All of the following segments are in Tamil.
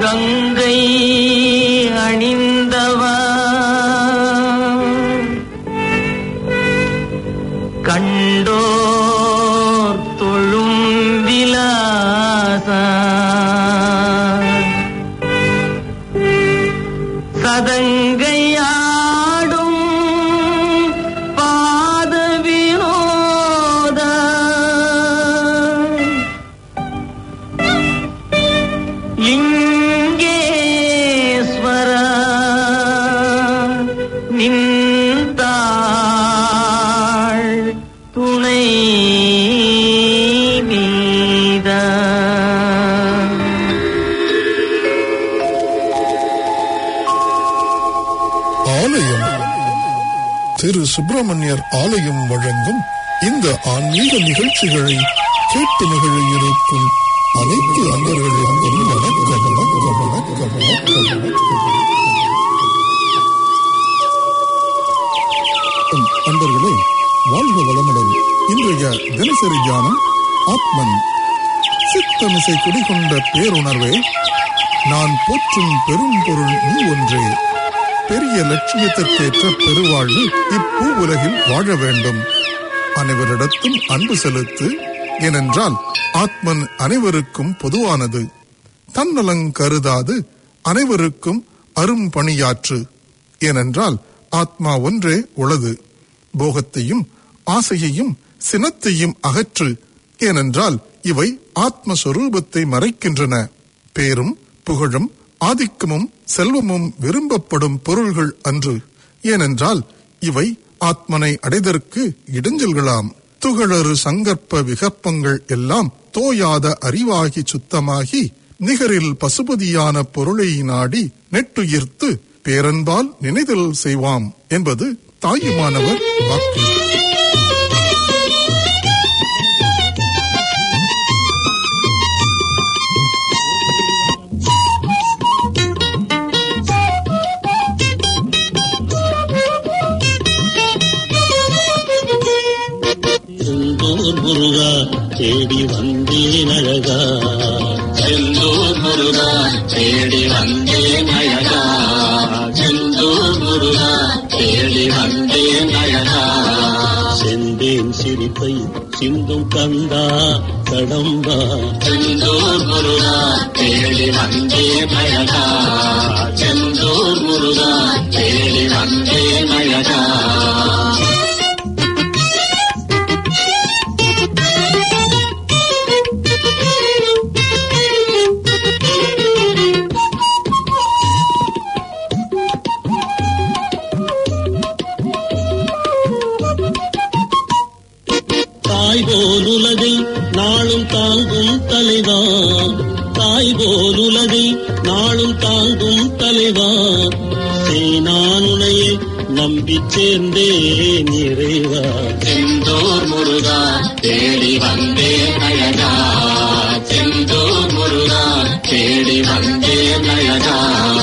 கங்கை அணிந்தவா கண்டோர் தொழும் விலாசா சதங்கையாடும் பாத வினோத லிங்கேஸ்வர நின்றாள் துணை மீத ஆலயம் திரு சுப்பிரமணியர் ஆலயம் வழங்கும் இந்த ஆன்மீக நிகழ்ச்சிகளை கேட்டு மகிழ இருக்கும் அனைத்து அன்பர்களுக்கும் வணக்கம் வணக்கம் வணக்கம் வணக்கம் வணக்கம் அன்பர்களே வாழ்க வளமுடன் இன்றைய தினசரி தியானம் ஆத்மன் சித்தமிசை குடிகொண்ட பேருணர்வே நான் போற்றும் பெரும் பொருள் நீ ஒன்றே பெரிய லட்சியத்திற்கேற்ற பெருவாழ்வு இப்பூ உலகில் வாழ வேண்டும் அனைவரிடத்தும் அன்பு செலுத்து ஏனென்றால் ஆத்மன் அனைவருக்கும் பொதுவானது தன்னலங் கருதாது அனைவருக்கும் அரும் பணியாற்று ஏனென்றால் ஆத்மா ஒன்றே உளது போகத்தையும் ஆசையையும் சினத்தையும் அகற்று ஏனென்றால் இவை ஆத்மஸ்வரூபத்தை மறைக்கின்றன பேரும் புகழும் ஆதிக்கமும் செல்வமும் விரும்பப்படும் பொருள்கள் அன்று ஏனென்றால் இவை ஆத்மனை அடைதற்கு இடைஞ்சல்களாம் துகளறு சங்கற்ப விகப்பங்கள் எல்லாம் தோயாத அறிவாகி சுத்தமாகி நிகரில் பசுபதியான பொருளை நாடி நெட்டுயிர்த்து பேரன்பால் நினைதல் செய்வாம் என்பது தாயுமானவர் வாக்கு செந்தூர் முருகா தேடி வந்தேன் அழகா செந்தூர் முருகா தேடி வந்தேன் அழகா செந்தூர் முருகா தேடி வந்தேன் அழகா செந்தேன் சிரிப்பை சிந்தும் கந்தா கடம்பா செந்தூர் முருகா தேடி வந்தேன் அழகா செந்தூர் முருகா தேடி வந்தேன் அழகா தாய் போல் உலகை நாளும் தாங்கும் தலைவா தாய் போல் உலகை நாளும் தாங்கும் தலைவா நான் உனையே நம்பி சேர்ந்தேன் இறைவா செந்தூர் முருகா தேடி வந்தேன் அழகா செந்தூர் முருகா தேடி வந்தேன் அழகா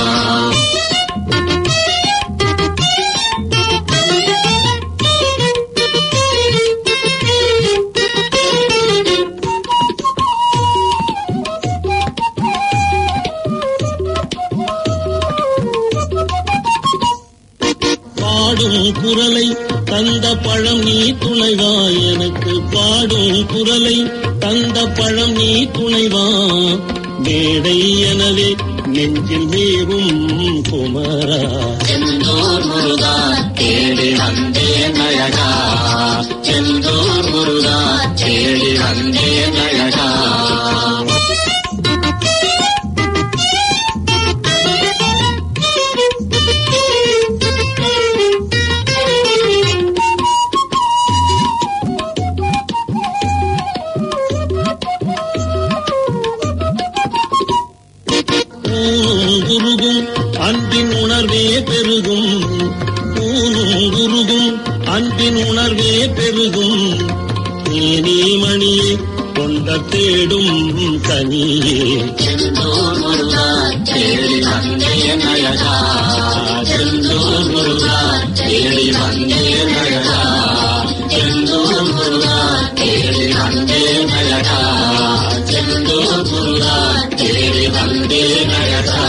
பாடும் குரலை தந்த பழம் நீ துணைவா எனக்கு பாடும் குரலை தந்த பழம் நீ துணைவா மேடை எனவே நெஞ்சில் மேவும் குமரா செந்தூர் முருகா தேடி வந்தேன் அழகா செந்தூர் முருகா தேடி வந்தேன் அழகா ஊனும் குருகும் அன்பின் உணர்வே பெருகும் ஊனும் குருகும் அன்பின் உணர்வே பெருகும் நீ மணியே கொண்ட தேடும் கனியே செந்தூர் முருகா தேடி வந்தேன் அழகா செந்தூர் முருகா தேடி வந்தேன் அழகா செந்தூர் முருகா தேடி வந்தேன் அழகா செந்தூர் முருகா தேடி வந்தேன் அழகா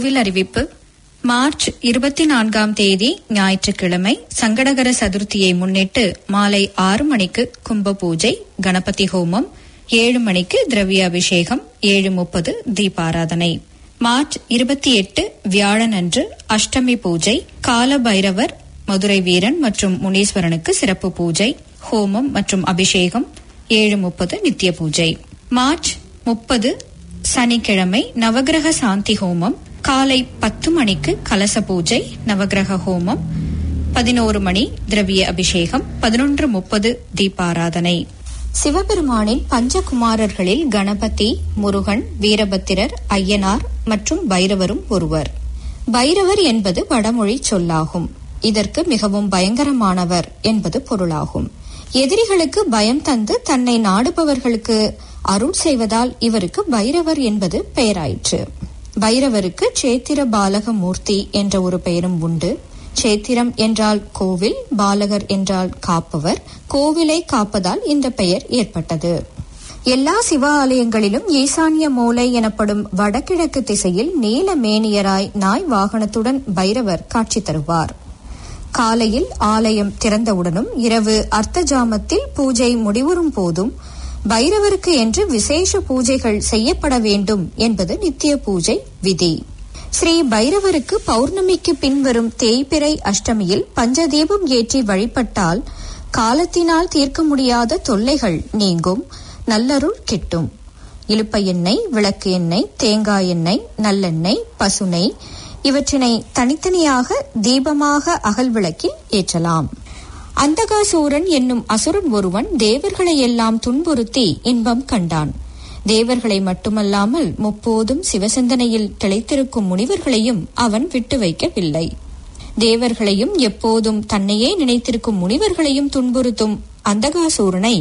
கோவில் அறிவிப்பு மார்ச் இருபத்தி நான்காம் தேதி ஞாயிற்றுக்கிழமை சங்கடகர சதுர்த்தியை முன்னிட்டு மாலை ஆறு மணிக்கு கும்ப பூஜை கணபதி ஹோமம் ஏழு மணிக்கு திரவிய அபிஷேகம் ஏழு முப்பது தீபாராதனை மார்ச் இருபத்தி எட்டு வியாழன் அன்று அஷ்டமி பூஜை கால பைரவர் மதுரை வீரன் மற்றும் முனீஸ்வரனுக்கு சிறப்பு பூஜை ஹோமம் மற்றும் அபிஷேகம் ஏழு முப்பது நித்திய பூஜை மார்ச் முப்பது சனிக்கிழமை நவகிரக சாந்தி ஹோமம் காலை பத்து மணிக்கு கலச பூஜை நவகிரக ஹோமம் பதினோரு மணி திரவிய அபிஷேகம் பதினொன்று முப்பது தீபாராதனை சிவபெருமானின் பஞ்சகுமாரர்களில் கணபதி முருகன் வீரபத்திரர் ஐயனார் மற்றும் பைரவரும் ஒருவர் பைரவர் என்பது வடமொழி சொல்லாகும் இதற்கு மிகவும் பயங்கரமானவர் என்பது பொருளாகும் எதிரிகளுக்கு பயம் தந்து தன்னை நாடுபவர்களுக்கு அருள் செய்வதால் இவருக்கு பைரவர் என்பது பெயராயிற்று பைரவருக்கு சேத்திர பாலக மூர்த்தி என்ற ஒரு பெயரும் உண்டு சேத்திரம் என்றால் கோவில் பாலகர் என்றால் காப்பவர் கோவிலை காப்பதால் இந்த பெயர் ஏற்பட்டது எல்லா சிவ ஆலயங்களிலும் ஈசான்ய மூலை எனப்படும் வடகிழக்கு திசையில் நீல மேனியராய் நாய் வாகனத்துடன் பைரவர் காட்சி தருவார் காலையில் ஆலயம் திறந்தவுடனும் இரவு அர்த்த ஜாமத்தில் பூஜை முடிவுறும் போதும் பைரவருக்கு என்று விசேஷ பூஜைகள் செய்யப்பட வேண்டும் என்பது நித்திய பூஜை விதி ஸ்ரீ பைரவருக்கு பௌர்ணமிக்கு பின்வரும் தேய்பிறை அஷ்டமியில் பஞ்சதீபம் ஏற்றி வழிபட்டால் காலத்தினால் தீர்க்க முடியாத தொல்லைகள் நீங்கும் நல்லருள் கிட்டும் இலுப்ப எண்ணெய் விளக்கு எண்ணெய் தேங்காய் எண்ணெய் நல்லெண்ணெய் பசுநெய் இவற்றினை தனித்தனியாக தீபமாக அகல் விளக்கில் ஏற்றலாம் அந்தகாசூரன் என்னும் அசுரன் ஒருவன் தேவர்களை எல்லாம் துன்புறுத்தி இன்பம் கண்டான் தேவர்களை மட்டுமல்லாமல் முப்போதும் சிவசிந்தனையில் திளைத்திருக்கும் முனிவர்களையும் அவன் விட்டு வைக்கவில்லை தேவர்களையும் எப்போதும் தன்னையே நினைத்திருக்கும் முனிவர்களையும் துன்புறுத்தும் அந்தகாசூரனை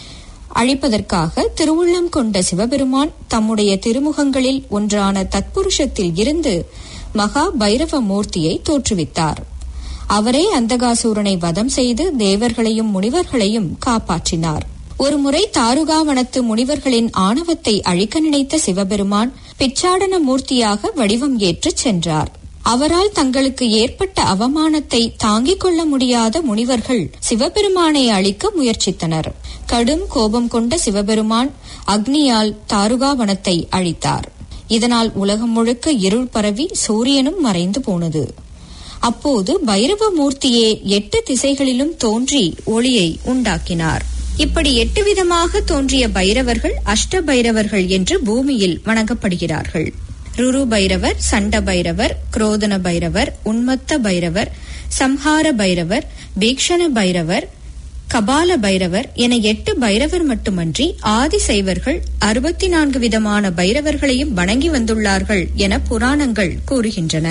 அழிப்பதற்காக திருவுள்ளம் கொண்ட சிவபெருமான் தம்முடைய திருமுகங்களில் ஒன்றான தத்புருஷத்தில் இருந்து மகா பைரவ மூர்த்தியை தோற்றுவித்தார் அவரே அந்தகாசூரனை வதம் செய்து தேவர்களையும் முனிவர்களையும் காப்பாற்றினார் ஒருமுறை தாருகாவனத்து முனிவர்களின் ஆணவத்தை அழிக்க நினைத்த சிவபெருமான் பிச்சாடன மூர்த்தியாக வடிவம் ஏற்றுச் சென்றார் அவரால் தங்களுக்கு ஏற்பட்ட அவமானத்தை தாங்கிக் கொள்ள முடியாத முனிவர்கள் சிவபெருமானை அழிக்க முயற்சித்தனர் கடும் கோபம் கொண்ட சிவபெருமான் அக்னியால் தாருகாவனத்தை அழித்தார் இதனால் உலகம் முழுக்க இருள் பரவி சூரியனும் மறைந்து போனது அப்போது பைரவ மூர்த்தியே எட்டு திசைகளிலும் தோன்றி ஒளியை உண்டாக்கினார் இப்படி எட்டு விதமாக தோன்றிய பைரவர்கள் அஷ்ட பைரவர்கள் என்று பூமியில் வணங்கப்படுகிறார்கள் ருரு பைரவர் சண்ட பைரவர் குரோதன பைரவர் உன்மத்த பைரவர் சம்ஹார பைரவர் பீக்ஷண பைரவர் கபால பைரவர் என எட்டு பைரவர் மட்டுமன்றி ஆதிசைவர்கள் அறுபத்தி நான்கு விதமான பைரவர்களையும் வணங்கி வந்துள்ளார்கள் என புராணங்கள் கூறுகின்றன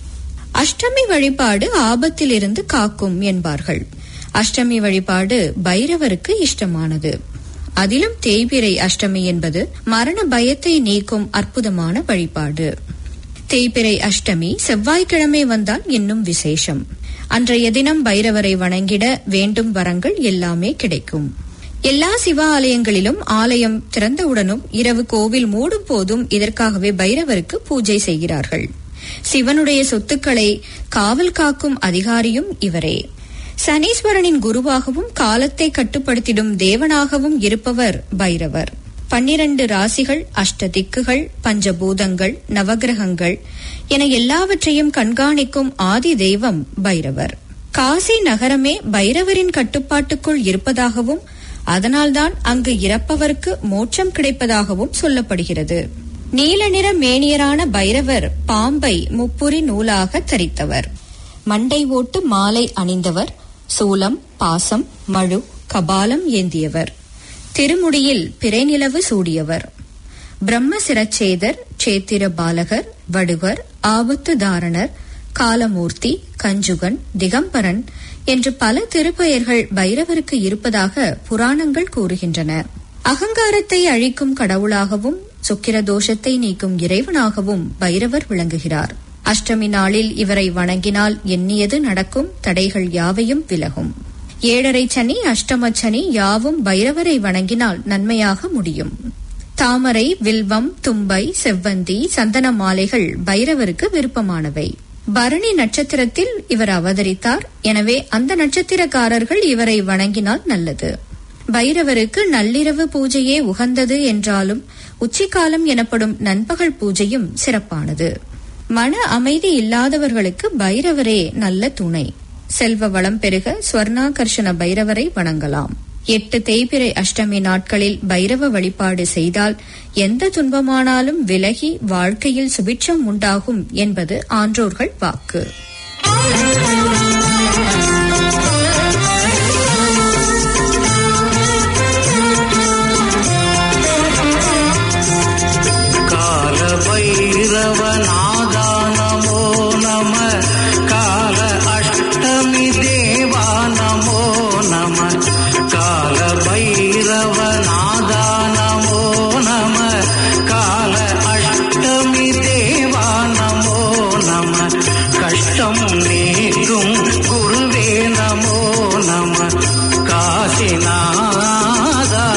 அஷ்டமி வழிபாடு ஆபத்திலிருந்து காக்கும் என்பார்கள் அஷ்டமி வழிபாடு பைரவருக்கு இஷ்டமானது அதிலும் தேய்பிரை அஷ்டமி என்பது மரண பயத்தை நீக்கும் அற்புதமான வழிபாடு தேய்பிரை அஷ்டமி செவ்வாய்க்கிழமை வந்தால் இன்னும் விசேஷம் அன்றைய தினம் பைரவரை வணங்கிட வேண்டும் வரங்கள் எல்லாமே கிடைக்கும் எல்லா சிவ ஆலயங்களிலும் ஆலயம் திறந்தவுடனும் இரவு கோவில் மூடும் போதும் இதற்காகவே பைரவருக்கு பூஜை செய்கிறார்கள் சிவனுடைய சொத்துக்களை காவல் காக்கும் அதிகாரியும் இவரே சனீஸ்வரனின் குருவாகவும் காலத்தை கட்டுப்படுத்திடும் தேவனாகவும் இருப்பவர் பைரவர் பன்னிரண்டு ராசிகள் அஷ்ட திக்குகள் பஞ்சபூதங்கள் நவகிரகங்கள் என எல்லாவற்றையும் கண்காணிக்கும் ஆதி தெய்வம் பைரவர் காசி நகரமே பைரவரின் கட்டுப்பாட்டுக்குள் இருப்பதாகவும் அதனால்தான் அங்கு இறப்பவருக்கு மோட்சம் கிடைப்பதாகவும் சொல்லப்படுகிறது நீல நிற மேனியரான பைரவர் பாம்பை முப்புரி நூலாக தரித்தவர் மண்டை ஓட்டு மாலை அணிந்தவர் சூலம் பாசம் மழு கபாலம் ஏந்தியவர் திருமுடியில் பிறைநிலவு சூடியவர் பிரம்ம சிரச்சேதர் சேத்திர பாலகர் வடுவர் ஆபத்து தாரணர் காலமூர்த்தி கஞ்சுகன் திகம்பரன் என்று பல திருப்பெயர்கள் பைரவருக்கு இருப்பதாக புராணங்கள் கூறுகின்றன அகங்காரத்தை அழிக்கும் கடவுளாகவும் சுக்கிர தோஷத்தை நீக்கும் இறைவனாகவும் பைரவர் விளங்குகிறார் அஷ்டமி நாளில் இவரை வணங்கினால் எண்ணியது நடக்கும் தடைகள் யாவையும் விலகும் ஏழரை சனி அஷ்டம சனி யாவும் பைரவரை வணங்கினால் நன்மையாக முடியும் தாமரை வில்வம் தும்பை செவ்வந்தி சந்தன மாலைகள் பைரவருக்கு விருப்பமானவை பரணி நட்சத்திரத்தில் இவர் அவதரித்தார் எனவே அந்த நட்சத்திரக்காரர்கள் இவரை வணங்கினால் நல்லது பைரவருக்கு நள்ளிரவு பூஜையே உகந்தது என்றாலும் உச்சிக்காலம் எனப்படும் நண்பகல் பூஜையும் சிறப்பானது மன அமைதி இல்லாதவர்களுக்கு பைரவரே நல்ல துணை செல்வ வளம் பெருக ஸ்வர்ணாகர்ஷண பைரவரை வணங்கலாம் எட்டு தேய்பிறை அஷ்டமி நாட்களில் பைரவ வழிபாடு செய்தால் எந்த துன்பமானாலும் விலகி வாழ்க்கையில் சுபிட்சம் உண்டாகும் என்பது ஆன்றோர்கள் வாக்கு கால பைரவநாதா நமோ நம கால அஷ்டமி தேவா நமோ நம கால பைரவநாதா நமோ நம கால அஷ்டமி தேவா நமோ நம கஷ்டம் நீக்கும் குருவே நமோ நம காசிநாதா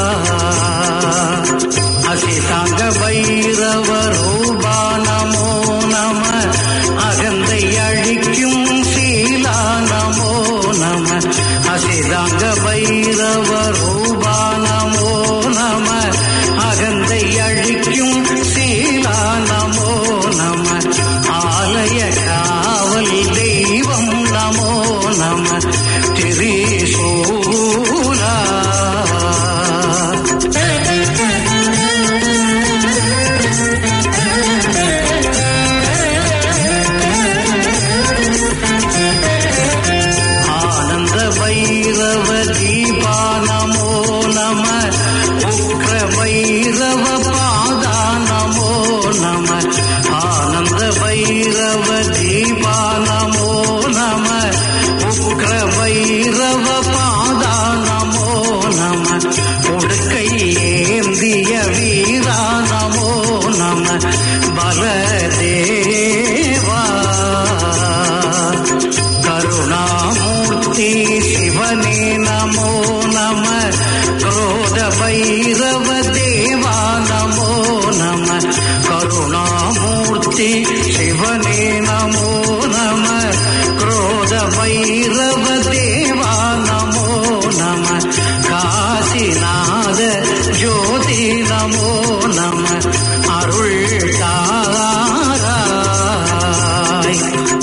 அசிதாங்க பைரவ ரூபா நமோ நம அகந்தை அழிக்கும் சீலா நமோ நம அசிதாங்க பைரவ ரூபா நமோ நம அகந்தை அழிக்கும் சீலா நமோ நம ஆலய காவல் தெய்வம் நமோ நம திரிசூலா ஆனந்த பைரவ தீபா நமோ நம உக்ர பைரவ பாதா நமோ நம ஆனந்த பைரவ தீபா நமோ நம உக்ர பைரவ பாதா நமோ நம உடுக்கை ஏந்திய வீரா நமோ நம பலதேவா கருணாமூர்த்தி சிவனே நமோ நம क्रोध भैरव देवा नमो नम करुणामूर्ति शिवने नमो नम क्रोध भैरव देवा नमो नम काशीनाथ ज्योति नमो नम अरुள் தாராய்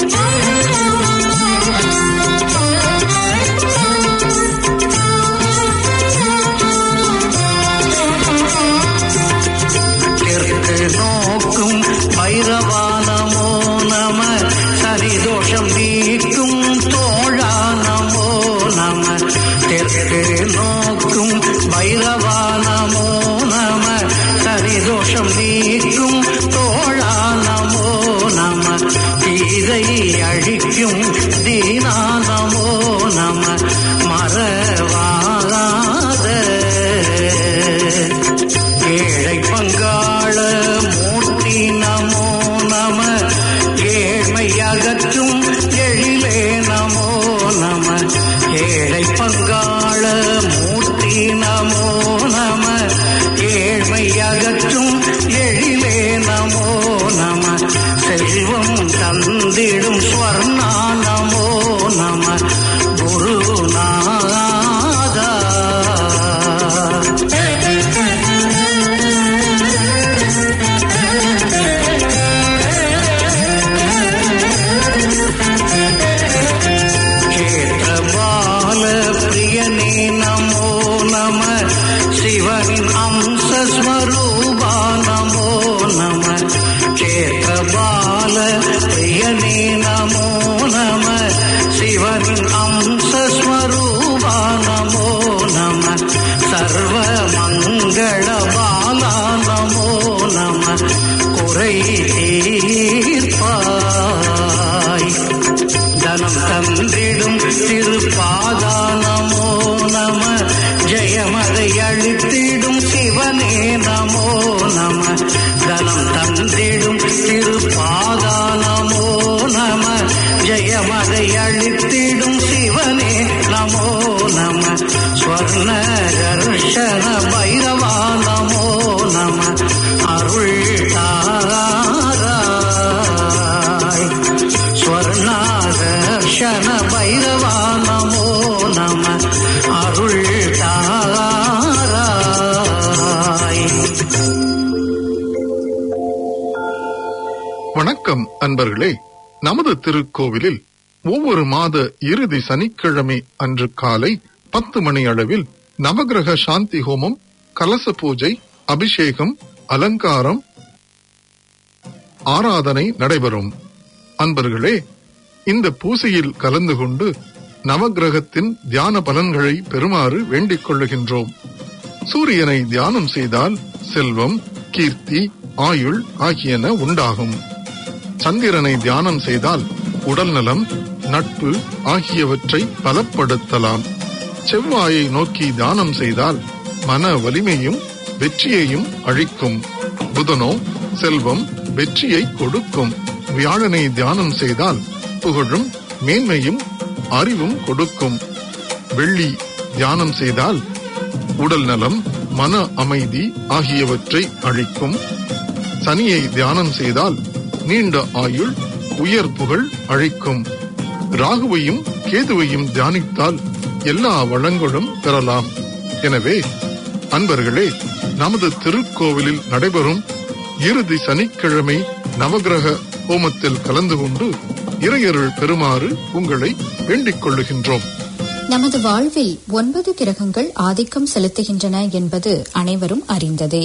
தெற்கு நோக்கும் பைரவா நமோ நம சரிதோஷம் நீக்கும் தோழா நமோ நம தெற்கு நோக்கும் பைரவா நமோ நம சரிதோஷம் நீக்கும் தோழா நமோ நம தீதை அழிக்கும் தீனா நமோ நம மறவாத ஏழை பங்காள மூர்த்தி நமோ நம ஏழ்மை அகற்றும் எழிலே நமோ நம ஏழை பங்காள மூர்த்தி நமோ நம ஏழ்மை அகற்றும் எழிலே நமோ நம செல்வம் தந்திடும் ஸ்வர்ணா நமோ நம குருநாதா क्षेत्रबाल प्रियने नमो नम शिवनिन् अंशस्वरूपा வணக்கம் அன்பர்களே நமது திருக்கோவிலில் ஒவ்வொரு மாத இறுதி சனிக்கிழமை அன்று காலை பத்து மணி அளவில் நவகிரக சாந்தி ஹோமம் கலச பூஜை அபிஷேகம் அலங்காரம் ஆராதனை நடைபெறும் அன்பர்களே இந்த பூசையில் கலந்து கொண்டு நவகிரகத்தின் தியான பலன்களை பெறுமாறு வேண்டிக் கொள்ளுகின்றோம் சூரியனை தியானம் செய்தால் செல்வம் கீர்த்தி ஆயுள் ஆகியன உண்டாகும் சந்திரனை தியானம் செய்தால் உடல் நலம் நட்பு ஆகியவற்றை பலப்படுத்தலாம் செவ்வாயை நோக்கி தியானம் செய்தால் மன வலிமையும் வெற்றியையும் அழிக்கும் புதனோ செல்வம் வெற்றியை கொடுக்கும் வியாழனை தியானம் செய்தால் புகழும் மேன்மையும் அறிவும் கொடுக்கும் வெள்ளி தியானம் செய்தால் உடல் நலம் மன அமைதி ஆகியவற்றை அழிக்கும் சனியை தியானம் செய்தால் நீண்ட ஆயுள் உயர் புகழ் அழிக்கும் ராகுவையும் கேதுவையும் தியானித்தால் எல்லா வளங்களும் பெறலாம் எனவே அன்பர்களே நமது திருக்கோவிலில் நடைபெறும் இறுதி சனிக்கிழமை நவகிரக ஹோமத்தில் கலந்து கொண்டு இறையருள் பெறுமாறு உங்களை வேண்டிக் கொள்ளுகின்றோம் நமது வாழ்வில் ஒன்பது கிரகங்கள் ஆதிக்கம் செலுத்துகின்றன என்பது அனைவரும் அறிந்ததே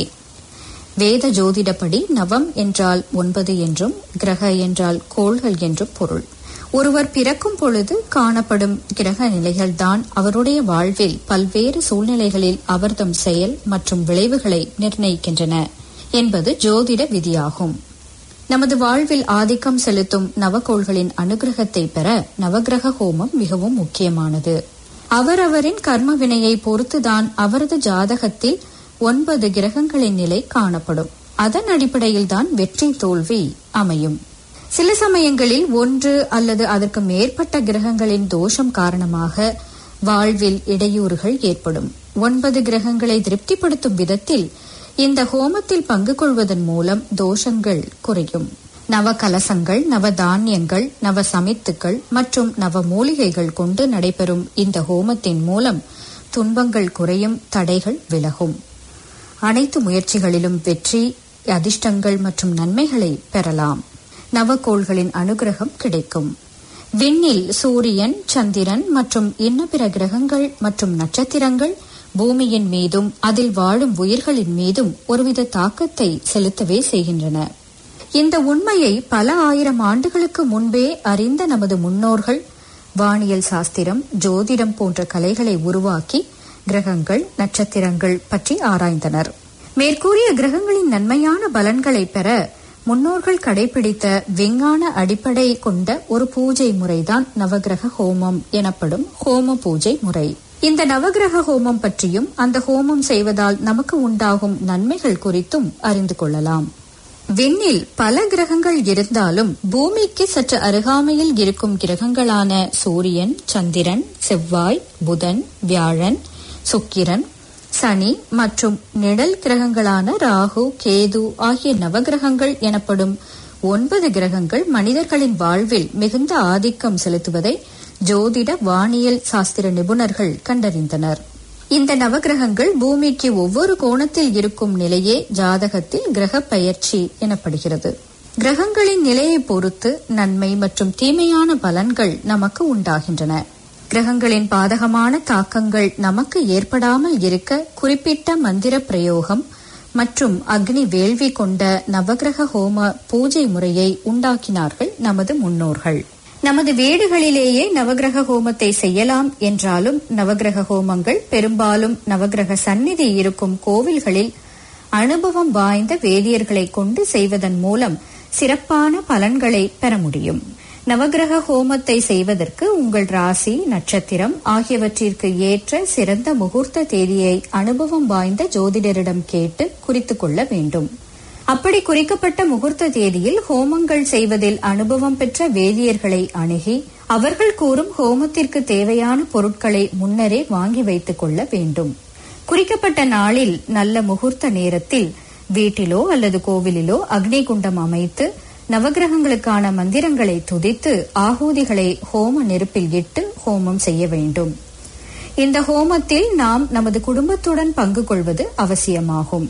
வேத ஜோதிடப்படி நவம் என்றால் ஒன்பது என்றும் கிரக என்றால் கோள்கள் என்றும் பொருள் ஒருவர் பிறக்கும் பொழுது காணப்படும் கிரக நிலைகள்தான் அவருடைய வாழ்வில் பல்வேறு சூழ்நிலைகளில் அவர்தம் செயல் மற்றும் விளைவுகளை நிர்ணயிக்கின்றன என்பது ஜோதிட விதியாகும் நமது வாழ்வில் ஆதிக்கம் செலுத்தும் நவகோள்களின் அனுகிரகத்தை பெற நவகிரக ஹோமம் மிகவும் முக்கியமானது அவரவரின் கர்ம வினையை பொறுத்துதான் அவரது ஜாதகத்தில் ஒன்பது கிரகங்களின் நிலை காணப்படும் அதன் அடிப்படையில்தான் வெற்றி தோல்வி அமையும் சில சமயங்களில் ஒன்று அல்லது அதற்கு மேற்பட்ட கிரகங்களின் தோஷம் காரணமாக வாழ்வில் இடையூறுகள் ஏற்படும் ஒன்பது கிரகங்களை திருப்திப்படுத்தும் விதத்தில் இந்த ஹோமத்தில் பங்கு கொள்வதன் மூலம் தோஷங்கள் குறையும் நவ கலசங்கள் நவ தானியங்கள் நவ சமித்துக்கள் மற்றும் நவ மூலிகைகள் கொண்டு நடைபெறும் இந்த ஹோமத்தின் மூலம் துன்பங்கள் குறையும் தடைகள் விலகும் அனைத்து முயற்சிகளிலும் வெற்றி அதிர்ஷ்டங்கள் மற்றும் நன்மைகளை பெறலாம் நவகோள்களின் அனுகிரகம் கிடைக்கும் விண்ணில் சூரியன் சந்திரன் மற்றும் இன்ன பிற கிரகங்கள் மற்றும் நட்சத்திரங்கள் பூமியின் மீதும் அதில் வாழும் உயிர்களின் மீதும் ஒருவித தாக்கத்தை செலுத்தவே செய்கின்றன இந்த உண்மையை பல ஆயிரம் ஆண்டுகளுக்கு முன்பே அறிந்த நமது முன்னோர்கள் வானியல் சாஸ்திரம் ஜோதிடம் போன்ற கலைகளை உருவாக்கி கிரகங்கள் நட்சத்திரங்கள் பற்றி ஆராய்ந்தனர் மேற்கூறிய கிரகங்களின் நன்மையான பலன்களை பெற முன்னோர்கள் கடைபிடித்த விஞ்ஞான அடிப்படை கொண்ட ஒரு பூஜை முறைதான் நவகிரக ஹோமம் எனப்படும் ஹோம பூஜை முறை இந்த நவகிரக ஹோமம் பற்றியும் அந்த ஹோமம் செய்வதால் நமக்கு உண்டாகும் நன்மைகள் குறித்தும் அறிந்து கொள்ளலாம் விண்ணில் பல கிரகங்கள் இருந்தாலும் பூமிக்கு சற்று அருகாமையில் இருக்கும் கிரகங்களான சூரியன் சந்திரன் செவ்வாய் புதன் வியாழன் சுக்கிரன் சனி மற்றும் நிழல் கிரகங்களான ராகு கேது ஆகிய நவகிரகங்கள் எனப்படும் ஒன்பது கிரகங்கள் மனிதர்களின் வாழ்வில் மிகுந்த ஆதிக்கம் செலுத்துவதை ஜோதிட வானியல் சாஸ்திர நிபுணர்கள் கண்டறிந்தனர் இந்த நவகிரகங்கள் பூமிக்கு ஒவ்வொரு கோணத்தில் இருக்கும் நிலையே ஜாதகத்தில் கிரக பெயர்ச்சி எனப்படுகிறது கிரகங்களின் நிலையை பொறுத்து நன்மை மற்றும் தீமையான பலன்கள் நமக்கு உண்டாகின்றன கிரகங்களின் பாதகமான தாக்கங்கள் நமக்கு ஏற்படாமல் இருக்க குறிப்பிட்ட மந்திர பிரயோகம் மற்றும் அக்னி வேள்வி கொண்ட நவகிரக ஹோம பூஜை முறையை உண்டாக்கினார்கள் நமது முன்னோர்கள் நமது வீடுகளிலேயே நவகிரக ஹோமத்தை செய்யலாம் என்றாலும் நவகிரக ஹோமங்கள் பெரும்பாலும் நவகிரக சந்நிதி இருக்கும் கோவில்களில் அனுபவம் வாய்ந்த வேதியர்களை கொண்டு செய்வதன் மூலம் சிறப்பான பலன்களை பெற முடியும் நவகிரக ஹோமத்தை செய்வதற்கு உங்கள் ராசி நட்சத்திரம் ஆகியவற்றிற்கு ஏற்ற சிறந்த முகூர்த்த தேதியை அனுபவம் வாய்ந்த ஜோதிடரிடம் கேட்டு குறித்துக் கொள்ள வேண்டும் அப்படி குறிக்கப்பட்ட முகூர்த்த தேதியில் ஹோமங்கள் செய்வதில் அனுபவம் பெற்ற வேதியர்களை அணுகி அவர்கள் கூறும் ஹோமத்திற்கு தேவையான பொருட்களை முன்னரே வாங்கி வைத்துக் கொள்ள வேண்டும் குறிக்கப்பட்ட நாளில் நல்ல முகூர்த்த நேரத்தில் வீட்டிலோ அல்லது கோவிலிலோ அக்னி குண்டம் அமைத்து நவகிரகங்களுக்கான மந்திரங்களை துதித்து ஆகூதிகளை ஹோம நெருப்பில் இட்டு ஹோமம் செய்ய வேண்டும் இந்த ஹோமத்தில் நாம் நமது குடும்பத்துடன் பங்கு கொள்வது அவசியமாகும்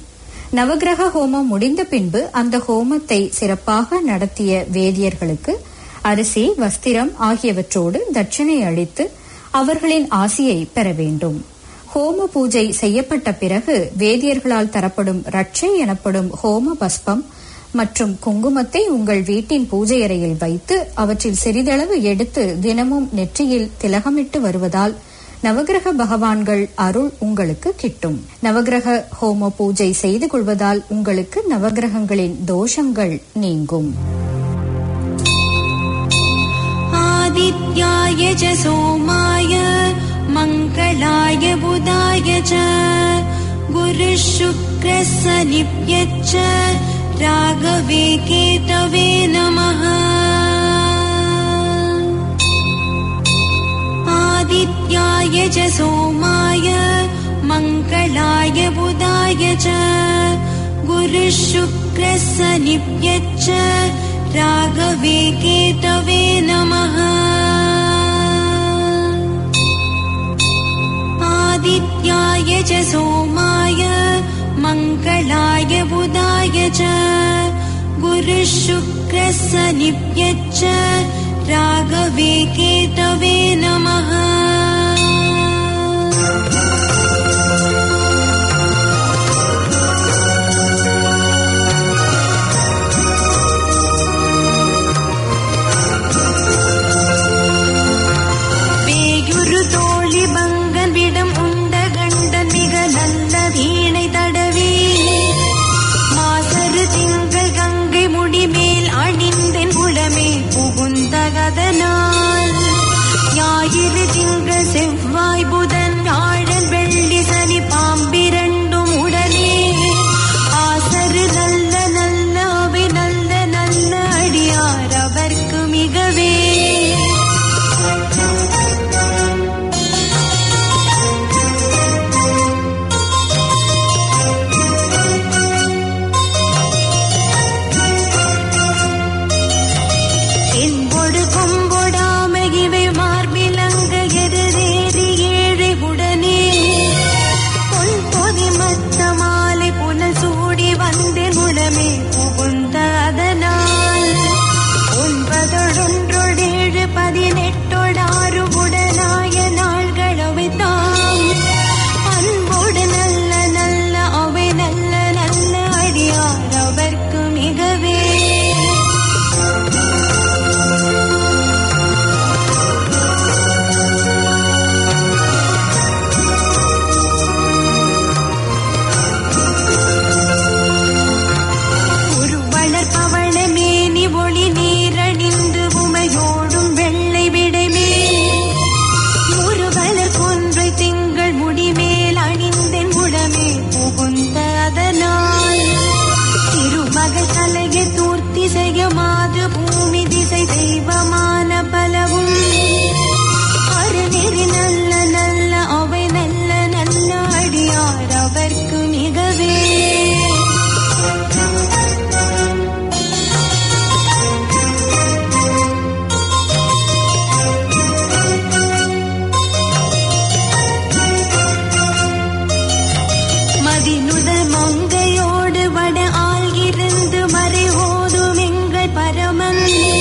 நவகிரக ஹோமம் முடிந்த பின்பு அந்த ஹோமத்தை சிறப்பாக நடத்திய வேதியர்களுக்கு அரிசி வஸ்திரம் ஆகியவற்றோடு தட்சிணை அளித்து அவர்களின் ஆசியை பெற வேண்டும் ஹோம பூஜை செய்யப்பட்ட பிறகு வேதியர்களால் தரப்படும் ரட்சை எனப்படும் ஹோம பஸ்பம் மற்றும் குங்குமத்தை உங்கள் வீட்டின் பூஜை அறையில் வைத்து அவற்றில் சிறிதளவு எடுத்து தினமும் நெற்றியில் திலகமிட்டு வருவதால் நவகிரக பகவான்கள் அருள் உங்களுக்கு கிட்டும் நவகிரக ஹோம பூஜை செய்து கொள்வதால் உங்களுக்கு நவகிரகங்களின் தோஷங்கள் நீங்கும் आदित्याय च सोमाय मङ्गलाय बुधाय च गुरुः शुक्रः सनिप्यच्च राघवे केतवे नमः आदित्याय च सोमाय मङ्गलाय बुधाय च गुरुः शुक्रः सनिप्यच्च राघवे केतवे नमः आदित्याय च सोमाय मङ्गलाय बुधाय च गुरुः शुक्रः सनिप्यच्च राघवे केतवे नमः பேயுரு தோழி பங்கன் விடம் உண்ட கண்டன் மிக நல்ல வீணை தடவி மாசரு திங்கள் கங்கை முடிமேல் அணிந்தென் குளமே புகுந்தகதனால் ஞாயிறு திங்கள் செவ்வாய் புதன் வியாழன் வெள்ளி சனி பாம்பிரண்டும் உடனே ஆசரு நல்ல நல்ல அவை நல்ல நல்ல அடியார் அவர்க்கு மிகவே என்பொடு கொம்பொடாம இவை மார்பிலங்க எதிரேறி ஏழை உடனே பொன் பொதி மத்த மாலை புனல் சூடி வந்தேன் உடமே புகுந்த அதனால் ஒன்பதொடொன்றொடேழு பதினெட்டொடாறு உடனாய நாள்களவை தாம் அன்போடு நல்ல நல்ல அவை நல்ல நல்ல அடியார் அவர்க்கு மிகவே உருவளர் பவள மேனி ஒளி நீரணிந்து உமையோடும் வெள்ளை விடைமே முருகலர் கொன்றை திங்கள் முடிமேல் அணிந்தென் உடமே புகுந்த அதனால் திருமகள் தலையை தூர்த்தி செய்ய மாது பூமி திசை தெய்வமான பலவும் அருநெறி நல்ல நல்ல அவை நல்ல நல்ல அடியார் அவர்க்கு மிகவே மதினுதல் மங்கையோடு வட ஆள்கிருந்து மறை ஓதும் எங்கள் பரமன்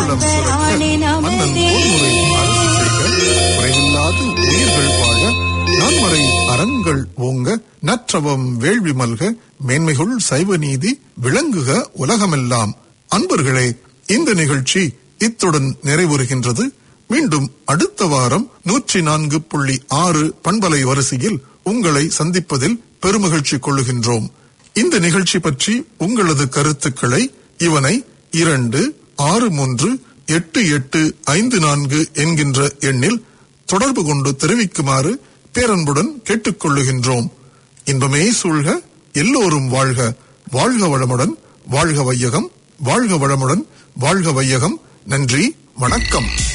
மாம்பழம் சுரக்க மன்னன் போர்முறை அரசு செய்க குறைவில்லாது உயிர்கள் வாழ நான்மறை அறங்கள் ஓங்க நற்றவம் வேள்வி மல்க மேன்மைகுள் சைவ நீதி விளங்குக உலகமெல்லாம் அன்பர்களே இந்த நிகழ்ச்சி இத்துடன் நிறைவுறுகின்றது மீண்டும் அடுத்த வாரம் நூற்றி நான்கு புள்ளி ஆறு பண்பலை வரிசையில் உங்களை சந்திப்பதில் பெருமகிழ்ச்சி கொள்ளுகின்றோம் இந்த நிகழ்ச்சி பற்றி உங்களது கருத்துக்களை இவனை இரண்டு ஆறு மூன்று எட்டு எட்டு ஐந்து நான்கு என்கின்ற எண்ணில் தொடர்பு கொண்டு தெரிவிக்குமாறு பேரன்புடன் கேட்டுக்கொள்ளுகின்றோம் இன்பமே சூழ்க எல்லோரும் வாழ்க வாழ்க வளமுடன் வாழ்க வையகம் வாழ்க வளமுடன் வாழ்க வையகம் நன்றி வணக்கம்